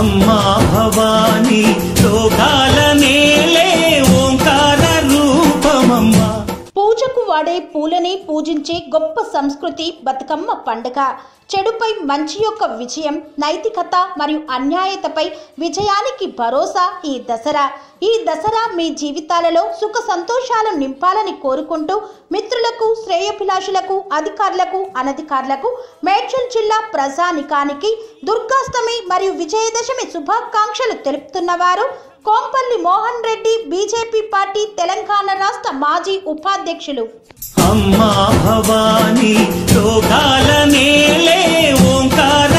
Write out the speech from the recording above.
అమ్మా భవానీ లోకాల నేలే ఓంకార రూపమమ్మా పూజకు వాడే పూలని పూజించే గొప్ప సంస్కృతి బతుకమ్మ పండుగ చెడుపై మంచి యొక్క విజయం నైతికత మరియు అన్యాయతపై విజయానికి భరోసా ఈ దసరా ఈ దసరా మీ జీవితాలలో సుఖ సంతోషాలు నింపాలని కోరుకుంటూ మిత్రులకు శ్రేయభిలాషులకు అధికారులకు అనధికారులకు మేడ్చల్ జిల్లా ప్రజానికానికి దుర్గాష్టమి మరియు విజయదశమి శుభాకాంక్షలు తెలుపుతున్నవారు కోంపల్లి మోహన్ రెడ్డి బీజేపీ పార్టీ తెలంగాణ రాష్ట్ర మాజీ ఉపాధ్యక్షులు అమ్మా భవానీ లోకాల నేలే ఓంకార